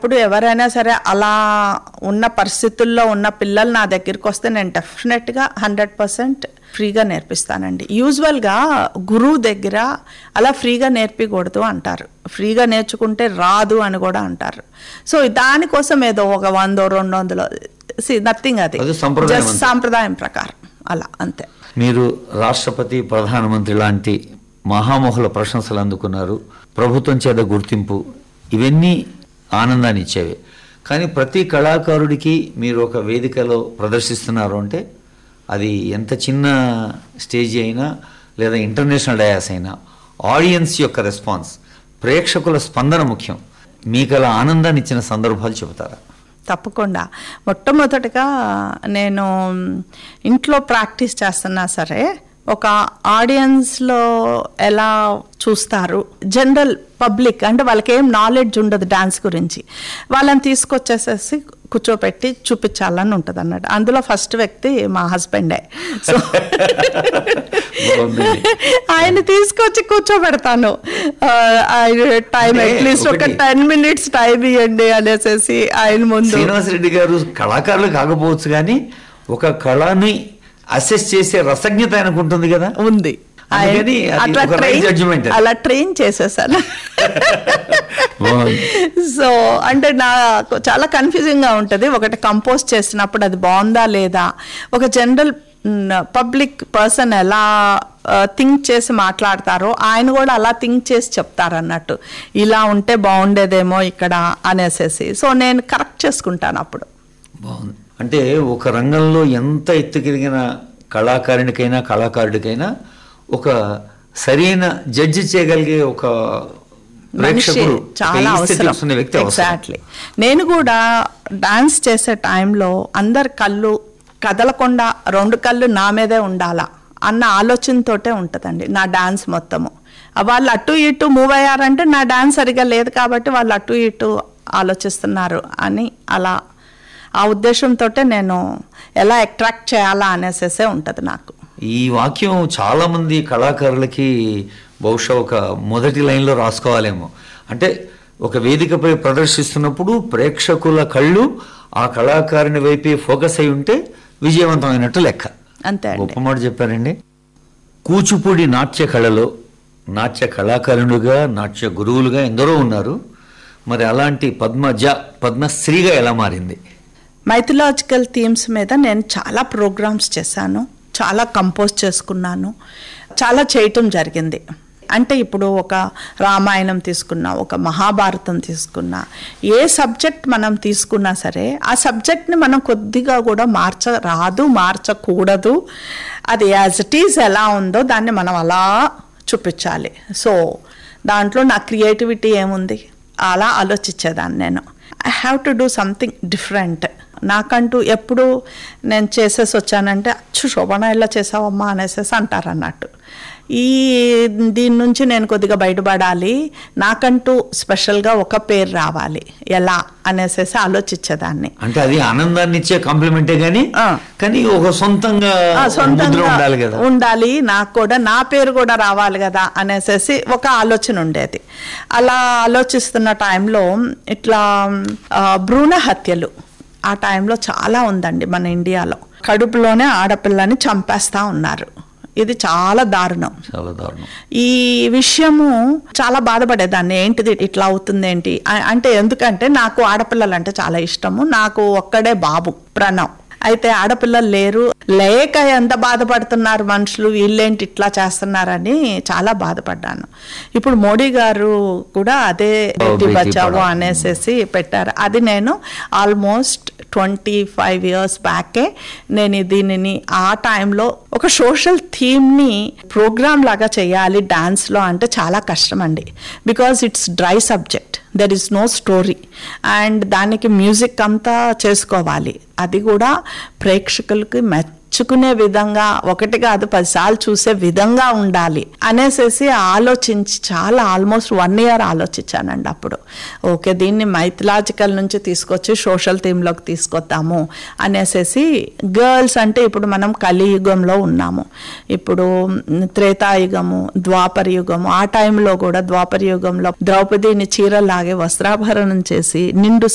ఇప్పుడు ఎవరైనా సరే అలా ఉన్న పరిస్థితుల్లో ఉన్న పిల్లలు నా దగ్గరికి వస్తే నేను డెఫినెట్గా హండ్రెడ్ పర్సెంట్ ఫ్రీగా నేర్పిస్తానండి యూజువల్గా గురువు దగ్గర అలా ఫ్రీగా నేర్పించకూడదు అంటారు ఫ్రీగా నేర్చుకుంటే రాదు అని కూడా అంటారు సో దానికోసం ఏదో ఒక వందో రెండు వందలు నథింగ్ అది అది సంప్రదాయం Just అంతే. సాంప్రదాయం ప్రకారం అలా అంతే మీరు రాష్ట్రపతి ప్రధానమంత్రి లాంటి మహామోహుల ప్రశంసలు అందుకున్నారు ప్రభుత్వం చేత గుర్తింపు ఇవన్నీ ఆనందాన్ని ఇచ్చేవి కానీ ప్రతి కళాకారుడికి మీరు ఒక వేదికలో ప్రదర్శిస్తున్నారు అంటే అది ఎంత చిన్న స్టేజ్ అయినా లేదా ఇంటర్నేషనల్ డయాస్ అయినా ఆడియన్స్ యొక్క రెస్పాన్స్ ప్రేక్షకుల స్పందన ముఖ్యం మీకు అలా ఆనందాన్ని ఇచ్చిన సందర్భాలు చెబుతారా తప్పకుండా మొట్టమొదటిగా నేను ఇంట్లో ప్రాక్టీస్ చేస్తున్నా సరే ఒక ఆడియన్స్లో ఎలా చూస్తారు జనరల్ పబ్లిక్ అంటే వాళ్ళకి ఏం నాలెడ్జ్ ఉండదు డాన్స్ గురించి వాళ్ళని తీసుకొచ్చేసేసి కూర్చోపెట్టి చూపించాలని ఉంటుంది అన్నట్టు అందులో ఫస్ట్ వ్యక్తి మా హస్బెండే సో బాగుంది. ఆయన తీసుకొచ్చి కూర్చోబెడతాను ఆ, ఆయన టైం అంటే అట్లీస్ట్ ఒక ఒకటి- టెన్ మినిట్స్ టైం ఇవ్వండి అనేసి ఆయన ముందు శ్రీనివాసరెడ్డి గారు కళాకారులు కాకపోవచ్చు కానీ ఒక కళని అసెస్ చేసే రసజ్ఞత ఆయనకు ఉంటుంది కదా ఉంది అందుకని ఆయన అది అట్లా ఒక right ట్రైన్ judgment అది. అలా ట్రైన్ చేసేసాను బాగుంది. సో అంటే నాకు చాలా కన్ఫ్యూజింగ్ గా ఉంటది ఒకటి కంపోజ్ చేసినప్పుడు అది బాగుందా లేదా ఒక జనరల్ పబ్లిక్ పర్సన్ ఎలా థింక్ చేసి మాట్లాడతారో ఆయన కూడా అలా థింక్ చేసి చెప్తారు అన్నట్టు ఇలా ఉంటే బాగుండేదేమో ఇక్కడ అనేసేసి సో నేను కరెక్ట్ చేసుకుంటాను అప్పుడు బాగుంది అంటే ఒక రంగంలో ఎంత ఎత్తుకెదిగిన కళాకారునికైనా కళాకారుడికైనా ఒక సరైన జడ్జి చేయగలిగే ఒక మనిషి ప్రేక్షకుడు చాలా ఒక అవసరం తెలుసుకునే వ్యక్తి అవసరం ఎగ్జాక్ట్లీ నేను కూడా డాన్స్ చేసే టైంలో అందరి కళ్ళు కదలకుండా రెండు కళ్ళు నా మీదే ఉండాలా అన్న ఆలోచనతోటే ఉంటుందండి నా డాన్స్ మొత్తము ఆ వాళ్ళు అటు ఇటు మూవ్ అయ్యారంటే నా డాన్స్ సరిగా లేదు కాబట్టి వాళ్ళు అటు ఇటు ఆలోచిస్తున్నారు అని అలా ఆ ఉద్దేశంతో నేను ఎలా అట్రాక్ట్ చేయాలా అనేసేసే ఉంటుంది నాకు ఈ వాక్యం చాలా మంది కళాకారులకి బహుశా ఒక మొదటి లైన్లో రాసుకోవాలేమో అంటే ఒక వేదికపై ప్రదర్శిస్తున్నప్పుడు ప్రేక్షకుల కళ్ళు ఆ కళాకారుని వైపే ఫోకస్ అయి ఉంటే విజయవంతమైనట్టు లెక్క అంతే అండి గొప్ప మాట చెప్పారండి కూచిపూడి నాట్య కళలో నాట్య కళాకారులుగా నాట్య గురువులుగా ఎందరో ఉన్నారు మరి అలాంటి పద్మజ పద్మశ్రీగా ఎలా మారింది మైథలాజికల్ థీమ్స్ మీద నేను చాలా ప్రోగ్రామ్స్ చేశాను చాలా కంపోజ్ చేసుకున్నాను చాలా చేయటం జరిగింది అంటే ఇప్పుడు ఒక రామాయణం తీసుకున్నా ఒక మహాభారతం తీసుకున్నా ఏ సబ్జెక్ట్ మనం తీసుకున్నా సరే ఆ సబ్జెక్ట్ని మనం కొద్దిగా కూడా మార్చ రాదు మార్చకూడదు అది యాజ్ ఇట్ ఈజ్ ఎలా ఉందో దాన్ని మనం అలా చూపించాలి సో దాంట్లో నా క్రియేటివిటీ ఏముంది అలా ఆలోచించేదాన్ని నేను I have to do something different నాకంటూ ఎప్పుడు నేను చేసేసి వచ్చానంటే అచ్చు శోభన ఇలా చేసావమ్మా అనేసేసి అంటారు అన్నట్టు ఈ దీని నుంచి నేను కొద్దిగా బయటపడాలి నాకంటూ స్పెషల్గా ఒక పేరు రావాలి ఎలా అనేసేసి ఆలోచించేదాన్ని అంటే అది ఆనందాన్ని ఇచ్చే కాంప్లిమెంటే గానీ ఆ. కానీ ఒక సొంతంగా ఆ, ముద్ర సొంతంగా ఉండాలి కదా ఉండాలి నాకు కూడా నా పేరు కూడా రావాలి కదా అనేసి ఒక ఆలోచన ఉండేది అలా ఆలోచిస్తున్న టైంలో ఇట్లా ఆ, భ్రూణ హత్యలు ఆ టైంలో చాలా ఉందండి మన ఇండియాలో కడుపులోనే ఆడపిల్లని చంపేస్తా ఉన్నారు ఇది చాలా దారుణం చాలా దారుణం ఈ విషయము చాలా బాధపడేదాన్ని ఏంటిది ఇట్లా అవుతుంది ఏంటి అ- అంటే ఎందుకంటే నాకు ఆడపిల్లలు అంటే చాలా ఇష్టము నాకు ఒక్కడే బాబు ప్రణవ్ అయితే ఆడపిల్లలు లేరు లేక ఎంత బాధపడుతున్నారు మనుషులు వీళ్ళేంటి ఇట్లా చేస్తున్నారని చాలా బాధపడ్డాను ఇప్పుడు మోడీ గారు కూడా అదే బేటీ బేటీ బచావో పడావో. అనేసేసి పెట్టారు అది నేను ఆల్మోస్ట్ ట్వంటీ ఫైవ్ ఇయర్స్ బ్యాకే నేను దీనిని ఆ టైంలో ఒక సోషల్ థీమ్ని ప్రోగ్రామ్ లాగా చేయాలి డాన్స్లో అంటే చాలా కష్టం అండి because it's dry subject there is no story and దానికి మ్యూజిక్ అంతా చేసుకోవాలి అది కూడా ప్రేక్షకులకి మెచ్చుకునే విధంగా ఒకటి కాదు పదిసార్లు చూసే విధంగా ఉండాలి అనేసేసి ఆలోచించి చాలా ఆల్మోస్ట్ వన్ ఇయర్ ఆలోచించానండి అప్పుడు ఓకే దీన్ని మైథలాజికల్ నుంచి తీసుకొచ్చి సోషల్ థీమ్లోకి తీసుకొద్దాము అనేసేసి గర్ల్స్ అంటే ఇప్పుడు మనం కలియుగంలో ఉన్నాము ఇప్పుడు త్రేతాయుగము ద్వాపర యుగము ఆ టైంలో కూడా ద్వాపర యుగంలో ద్రౌపదిని చీరలాగే వస్త్రాభరణం చేసి నిండు